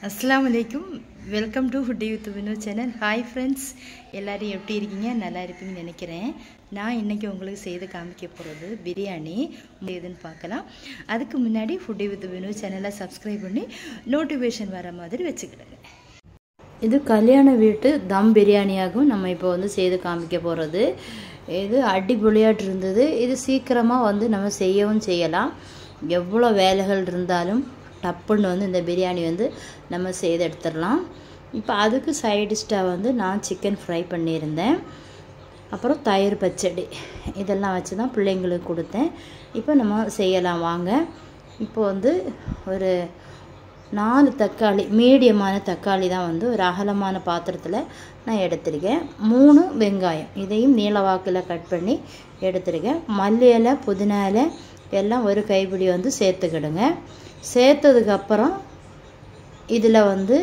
அஸ்ஸலாமு அலைக்கும் welcome to foodie with Vino channel hi friends எல்லோரும் எப்படி இருக்கீங்க நல்லா இருப்பீங்கன்னு நினைக்கிறேன் நான் இன்றைக்கி உங்களுக்கு செய்து காமிக்க போகிறது பிரியாணி எதுன்னு பார்க்கலாம் அதுக்கு முன்னாடி ஃபுட்டி வித் வினோ சேனலை சப்ஸ்கிரைப் பண்ணி நோட்டிஃபிகேஷன் வர மாதிரி வச்சுக்கிடுங்க இது கல்யாண வீட்டு தம் பிரியாணியாகவும் நம்ம இப்போ வந்து செய்து காமிக்க போகிறது இது அடிப்பொலியாட்டு இருந்தது இது சீக்கிரமாக வந்து நம்ம செய்யவும் செய்யலாம் எவ்வளோ வேலைகள் இருந்தாலும் டப்புன்னு வந்து இந்த பிரியாணி வந்து நம்ம செய்து எடுத்துடலாம் இப்போ அதுக்கு சைடிஷ்டாக வந்து நான் சிக்கன் ஃப்ரை பண்ணியிருந்தேன் அப்புறம் தயிர் பச்சடி இதெல்லாம் வச்சு தான் பிள்ளைங்களுக்கு கொடுத்தேன் இப்போ நம்ம செய்யலாம் வாங்க இப்போ வந்து ஒரு நாலு தக்காளி மீடியமான தக்காளி தான் வந்து ஒரு அகலமான பாத்திரத்தில் நான் எடுத்திருக்கேன் மூணு வெங்காயம் இதையும் நீளவாக்கில் கட் பண்ணி எடுத்திருக்கேன் மல்லி இலை புதினா இலை எல்லாம் ஒரு கைப்பிடி வந்து சேர்த்துக்கிடுங்க சேர்த்ததுக்கப்புறம் இதில் வந்து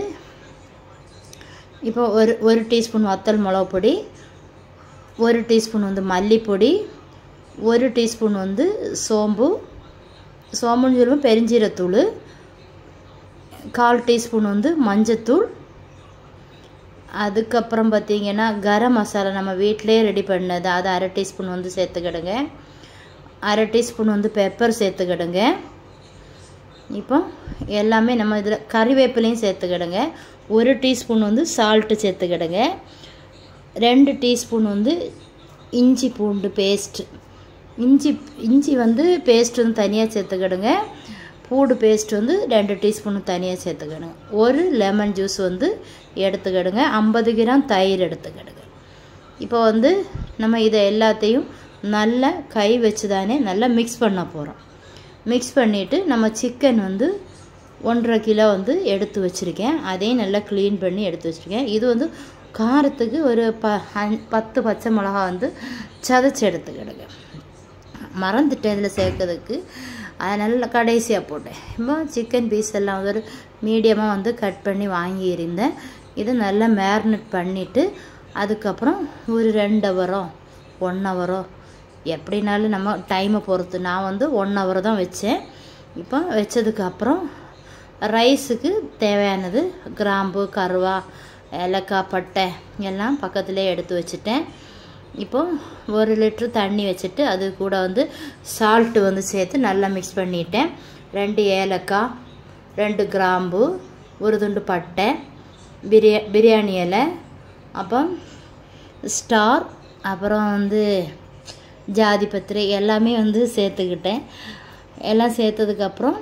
இப்போ ஒரு ஒரு டீஸ்பூன் வத்தல் மிளகு பொடி ஒரு டீஸ்பூன் வந்து மல்லிப்பொடி ஒரு டீஸ்பூன் வந்து சோம்பு சோம்புன்னு சொல்லுவோம் பெருஞ்சீரத்தூள் கால் டீஸ்பூன் வந்து மஞ்சத்தூள் அதுக்கப்புறம் பார்த்திங்கன்னா கரம் மசாலா நம்ம வீட்டிலே ரெடி பண்ணது அது அரை டீஸ்பூன் வந்து சேர்த்துக்கிடுங்க அரை டீஸ்பூன் வந்து பெப்பர் சேர்த்துக்கிடுங்க இப்போ எல்லாமே நம்ம இதில் கறிவேப்பிலையும் சேர்த்துக்கிடுங்க ஒரு டீஸ்பூன் வந்து சால்ட்டு சேர்த்துக்கிடுங்க ரெண்டு டீஸ்பூன் வந்து இஞ்சி பூண்டு பேஸ்ட்டு இஞ்சி இஞ்சி வந்து பேஸ்ட் வந்து தனியாக சேர்த்துக்கிடுங்க பூடு பேஸ்ட் வந்து ரெண்டு டீஸ்பூன் தனியாக சேர்த்துக்கிடுங்க ஒரு லெமன் ஜூஸ் வந்து எடுத்துக்கிடுங்க ஐம்பது கிராம் தயிர் எடுத்துக்கிடுங்க இப்போ வந்து நம்ம இதை எல்லாத்தையும் நல்லா கை வச்சு தானே நல்லா மிக்ஸ் பண்ண போகிறோம் மிக்ஸ் பண்ணிவிட்டு நம்ம சிக்கன் வந்து ஒன்றரை கிலோ வந்து எடுத்து வச்சுருக்கேன் அதையும் நல்லா க்ளீன் பண்ணி எடுத்து வச்சுருக்கேன் இது வந்து காரத்துக்கு ஒரு ப பத்து பச்சை மிளகா வந்து சதைச்சி எடுத்துக்கிடுங்க மறந்துட்டேன் இதில் சேர்க்கறதுக்கு அதை நல்லா கடைசியாக போட்டேன் இப்போ சிக்கன் பீஸ் எல்லாம் ஒரு மீடியமாக வந்து கட் பண்ணி வாங்கியிருந்தேன் இதை நல்லா மேரினேட் பண்ணிவிட்டு அதுக்கப்புறம் ஒரு ரெண்டு ஹவரோ ஒன் ஹவரோ எப்படினாலும் நம்ம டைமை பொறுத்து நான் வந்து ஒன் ஹவர் தான் வச்சேன் இப்போ வச்சதுக்கப்புறம் ரைஸுக்கு தேவையானது கிராம்பு கருவா ஏலக்காய் பட்டை எல்லாம் பக்கத்துலேயே எடுத்து வச்சுட்டேன் இப்போ ஒரு லிட்ரு தண்ணி வச்சுட்டு அது கூட வந்து சால்ட்டு வந்து சேர்த்து நல்லா மிக்ஸ் பண்ணிட்டேன் ரெண்டு ஏலக்காய் ரெண்டு கிராம்பு ஒரு துண்டு பட்டை பிரியா பிரியாணி இலை அப்புறம் ஸ்டார் அப்புறம் வந்து ஜாதி பத்திரி எல்லாமே வந்து சேர்த்துக்கிட்டேன் எல்லாம் சேர்த்ததுக்கப்புறம்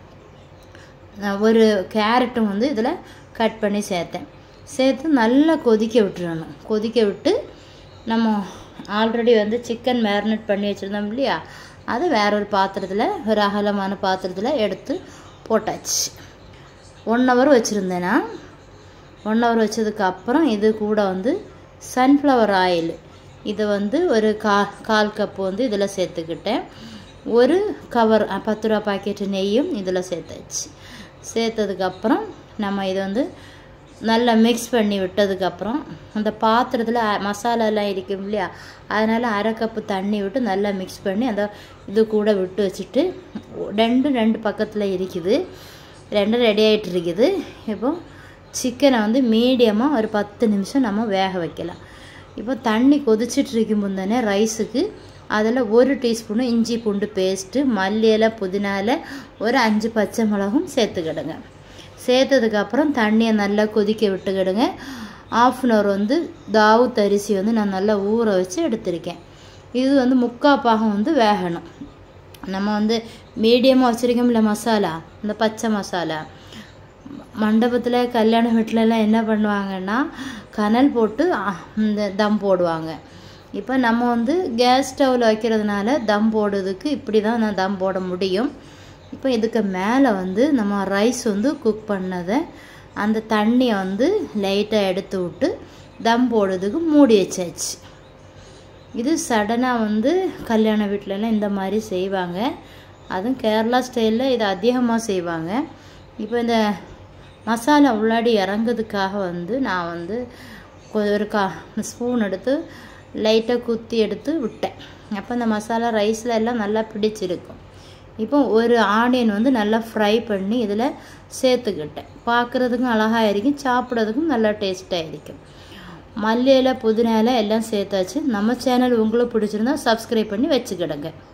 ஒரு கேரட்டும் வந்து இதில் கட் பண்ணி சேர்த்தேன் சேர்த்து நல்லா கொதிக்க விட்டுறணும் கொதிக்க விட்டு நம்ம ஆல்ரெடி வந்து சிக்கன் மேரினேட் பண்ணி வச்சுருந்தோம் இல்லையா அதை வேற ஒரு பாத்திரத்தில் ஒரு அகலமான பாத்திரத்தில் எடுத்து போட்டாச்சு ஒன் ஹவர் வச்சுருந்தேன்னா ஒன் ஹவர் வச்சதுக்கு அப்புறம் இது கூட வந்து சன்ஃப்ளவர் ஆயில் இதை வந்து ஒரு கா கால் கப்பு வந்து இதில் சேர்த்துக்கிட்டேன் ஒரு கவர் பத்து ரூபா பாக்கெட்டு நெய்யும் இதில் சேர்த்தாச்சு சேர்த்ததுக்கப்புறம் நம்ம இதை வந்து நல்லா மிக்ஸ் பண்ணி விட்டதுக்கப்புறம் அந்த பாத்திரத்தில் மசாலாலாம் இருக்கும் இல்லையா அதனால் அரை கப்பு தண்ணி விட்டு நல்லா மிக்ஸ் பண்ணி அந்த இது கூட விட்டு வச்சுட்டு ரெண்டு ரெண்டு பக்கத்தில் இருக்குது ரெண்டு ரெடி ஆகிட்டு இருக்குது இப்போ சிக்கனை வந்து மீடியமாக ஒரு பத்து நிமிஷம் நம்ம வேக வைக்கலாம் இப்போ தண்ணி கொதிச்சிட்டு இருக்கும் தானே ரைஸுக்கு அதில் ஒரு டீஸ்பூனு இஞ்சி பூண்டு பேஸ்ட்டு மல்லி இலை புதினா இலை ஒரு அஞ்சு பச்சை மிளகும் சேர்த்துக்கிடுங்க சேர்த்ததுக்கப்புறம் தண்ணியை நல்லா கொதிக்க விட்டுக்கிடுங்க ஆஃப் அன் ஹவர் வந்து தாவூத் அரிசி வந்து நான் நல்லா ஊற வச்சு எடுத்திருக்கேன் இது வந்து முக்கால் பாகம் வந்து வேகணும் நம்ம வந்து மீடியமாக வச்சுருக்கோம்ல மசாலா இந்த பச்சை மசாலா மண்டபத்தில் கல்யாண வீட்டிலலாம் என்ன பண்ணுவாங்கன்னா கனல் போட்டு இந்த தம் போடுவாங்க இப்போ நம்ம வந்து கேஸ் ஸ்டவ்வில் வைக்கிறதுனால தம் போடுறதுக்கு இப்படி தான் நான் தம் போட முடியும் இப்போ இதுக்கு மேலே வந்து நம்ம ரைஸ் வந்து குக் பண்ணதை அந்த தண்ணியை வந்து லைட்டாக எடுத்து விட்டு தம் போடுறதுக்கு மூடி வச்சாச்சு இது சடனாக வந்து கல்யாண வீட்டிலலாம் இந்த மாதிரி செய்வாங்க அதுவும் கேரளா ஸ்டைலில் இது அதிகமாக செய்வாங்க இப்போ இந்த மசாலா உள்ளாடி இறங்குறதுக்காக வந்து நான் வந்து ஒரு கா ஸ்பூன் எடுத்து லைட்டாக குத்தி எடுத்து விட்டேன் அப்போ இந்த மசாலா ரைஸில் எல்லாம் நல்லா பிடிச்சிருக்கும் இப்போ ஒரு ஆனியன் வந்து நல்லா ஃப்ரை பண்ணி இதில் சேர்த்துக்கிட்டேன் பார்க்குறதுக்கும் அழகாக இருக்கும் சாப்பிட்றதுக்கும் நல்லா டேஸ்ட்டாக இருக்கும் மல்லி இலை புதினா இலை எல்லாம் சேர்த்தாச்சு நம்ம சேனல் உங்களுக்கு பிடிச்சிருந்தா சப்ஸ்கிரைப் பண்ணி வச்சுக்கிடுங்க